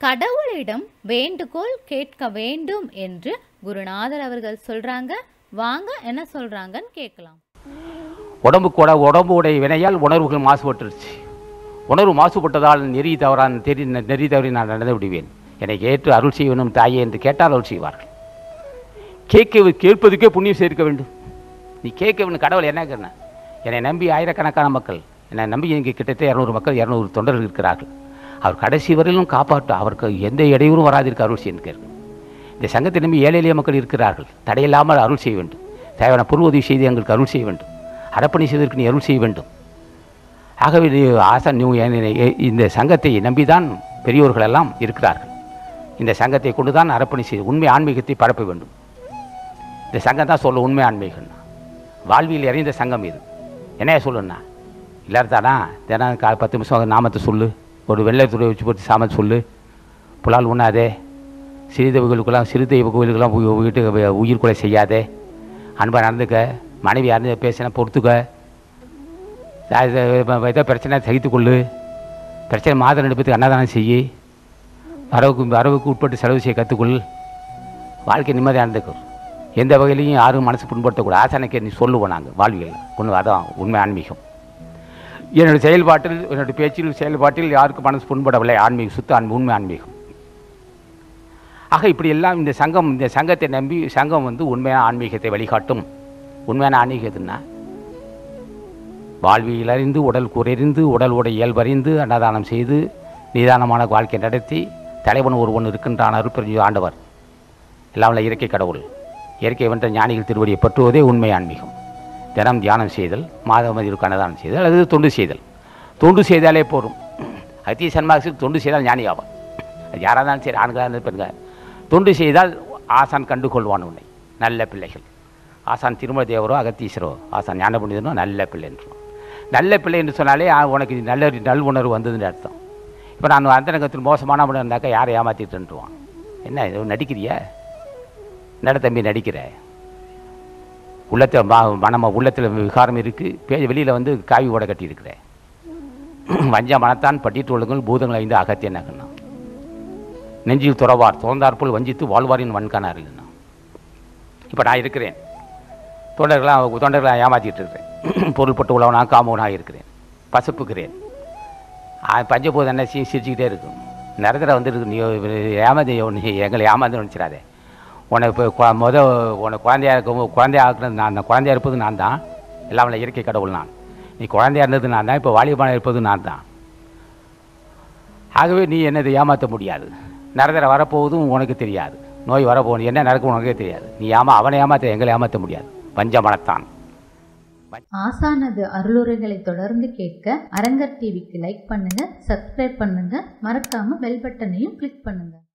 கடவுளிடம் வேண்டுகோள் கேட்க வேண்டும் என்று குருநாதர் அவர்கள் சொல்றாங்க வாங்க என்ன சொல்றாங்கன்னு கேட்கலாம் உடம்பு கூட உடம்புடைய வினையால் உணர்வுகள் மாசுபட்டுருச்சு உணர்வு மாசுபட்டதால் நெறி தவறான் தெரி நெறி தவறி நான் நடந்து விடுவேன் என்னை ஏற்று அருள் செய்ய வேணும் தாயே என்று கேட்டால் அருள் செய்வார்கள் கேட்க கேட்பதுக்கே புண்ணியம் சேர்க்க வேண்டும் நீ கேட்க வேண்டும் கடவுள் என்ன கேட்கணும் என்னை நம்பி ஆயிரக்கணக்கான மக்கள் என்னை நம்பி இங்கே கிட்டத்தட்ட இரநூறு மக்கள் இரநூறு தொண்டர்கள் இருக்கிறார்கள் அவர் கடைசி வரையிலும் காப்பாற்ற அவருக்கு எந்த இடையூறும் வராதிருக்க அருள் செய்ய கேட்கணும் இந்த சங்கத்தை நம்பி ஏழை எளிய மக்கள் இருக்கிறார்கள் தடையில்லாமல் அருள் செய்ய வேண்டும் தேவையான பொருள் உதவி செய்து எங்களுக்கு அருள் செய்ய வேண்டும் அர்ப்பணி செய்வதற்கு நீ அருள் செய்ய வேண்டும் ஆகவே நீ ஆசான் நீ என்னை- எ- இந்த சங்கத்தை நம்பிதான் பெரியோர்கள் எல்லாம் இருக்கிறார்கள் இந்த சங்கத்தை கொண்டு தான் அர்ப்பணி செய்து உண்மை ஆன்மீகத்தை பரப்ப வேண்டும் இந்த சங்கம் தான் சொல்ல உண்மை ஆன்மீகம்னா வாழ்வியல் இறைந்த சங்கம் இது என்னைய சொல்லுண்ணா இல்லாதானா தினம் கா பத்து நிமிஷம் நாமத்தை சொல்லு ஒரு வெள்ளை துறை வச்சு போட்டு சாமத்தை சொல்லு புலால் உண்ணாதே சிறு தெய்வங்களுக்கெல்லாம் சிறு தெய்வ கோயிலுக்கெல்லாம் போய் வீட்டுக்கு வே- உயிர் கொலை செய்யாதே அன்பாக நடந்துக்க மனைவி யாருந்து பேசினா பொறுத்துக்க அது ஏதோ பிரச்சனை சகித்து கொள்ளு பிரச்சனை மாதம் ரெண்டு பேத்துக்கு அன்னதானம் செய்யி வரவுக்கு வரவுக்கு உட்பட்டு செலவு செய்ய கற்றுக்கொள் வாழ்க்கை நிம்மதியாக இருந்துக்கும் எந்த வகையிலையும் யாரும் மனசு புண்படுத்தக்கூடாது ஆசானைக்கு நீ சொல்லுவோம் நாங்கள் வாழ்வியல் ஒன்று அதான் உண்மை ஆன்மீகம் என்னுடைய செயல்பாட்டில் என்னுடைய பேச்சில் செயல்பாட்டில் யாருக்கும் மனசு புண்படவில்லை ஆன்மீகம் சுத்த ஆன்மீ உண்மை ஆன்மீகம் ஆக இப்படி எல்லாம் இந்த சங்கம் இந்த சங்கத்தை நம்பி சங்கம் வந்து உண்மையான ஆன்மீகத்தை வழிகாட்டும் உண்மையான ஆன்மீகத்துன்னா வாழ்வியல் அறிந்து உடல் குறைந்து உடல் உடை இயல்பறிந்து அன்னதானம் செய்து நிதானமான வாழ்க்கை நடத்தி தலைவன் ஒருவன் இருக்கின்றான் அருப்பெரிய ஆண்டவர் எல்லாம் வல்ல இயற்கை கடவுள் இயற்கை வென்ற ஞானிகள் திருவடியை பற்றுவதே உண்மை ஆன்மீகம் தினம் தியானம் செய்தல் மாதம் இருக்கும் அன்னதானம் செய்தல் அல்லது தொண்டு செய்தல் தொண்டு செய்தாலே போதும் அத்திய சன்மார்க்கத்துக்கு தொண்டு செய்தால் ஞானி ஆவான் அது யாராக இருந்தாலும் சரி ஆண்களாக இருந்தாலும் பெண்கள் தொண்டு செய்தால் ஆசான் கண்டுகொள்வான் உன்னை நல்ல பிள்ளைகள் ஆசான் திருமல தேவரோ அகத்தீஸ்வரோ ஆசான் ஞான புனிதனோ நல்ல பிள்ளை என்று நல்ல பிள்ளை என்று சொன்னாலே ஆ, உனக்கு நல்ல நல் உணர்வு வந்ததுன்னு அர்த்தம் இப்போ நான் அந்தரங்கத்தில் மோசமான இருந்தாக்கா யாரை ஏமாற்றிட்டுருவான் என்ன இது நடிக்கிறியா என்னடா தம்பி நடிக்கிற உள்ளத்தில் மனம உள்ளத்தில் விகாரம் இருக்குது பே வெளியில் வந்து காவி ஓட கட்டி இருக்கிற வஞ்ச மனத்தான் பட்டிட்டு ஒழுங்கள் பூதங்கள் ஐந்து அகத்திய நகனா நெஞ்சில் துறவார் துறந்தாற்போல் வஞ்சித்து வாழ்வாரின் வன்கானார் இல்லைன்னா இப்போ நான் இருக்கிறேன் தொண்டர்களாக தொண்டர்களாக ஏமாற்றிட்டு இருக்கிறேன் பொருள்பட்டு உள்ளவனாக காமவனாக இருக்கிறேன் பசப்புக்கிறேன் ஆ, பஞ்சபூதம் என்ன சி சிரிச்சுக்கிட்டே இருக்கும் நிரந்தர வந்துருக்கு நீ ஏமாந்து நீ எங்களை ஏமாந்து நினச்சிடாதே உனக்கு இப்போ கொ முத உனக்கு குழந்தையா இருக்கும் குழந்தையா ஆக்குனது நான் தான் குழந்தையா இருப்பது நான் தான் எல்லாம் வல்ல இயற்கை கடவுள் நான் நீ குழந்தையா இருந்தது நான் தான் இப்போ வாலிபான இருப்பது நான் தான் ஆகவே நீ என்னதை ஏமாற்ற முடியாது நிரந்தர வரப்போவதும் உனக்கு தெரியாது நோய் வரப்போகுது என்ன நடக்கும் உனக்கே தெரியாது நீ ஏமா அவனை ஏமாற்ற எங்களை ஏமாற்ற முடியாது பஞ்சமனத்தான் ஆசானது அருளுரைகளை தொடர்ந்து கேட்க அரங்கர் டிவிக்கு லைக் பண்ணுங்க சப்ஸ்கிரைப் பண்ணுங்க மறக்காம பெல் பட்டனையும் கிளிக் பண்ணுங்க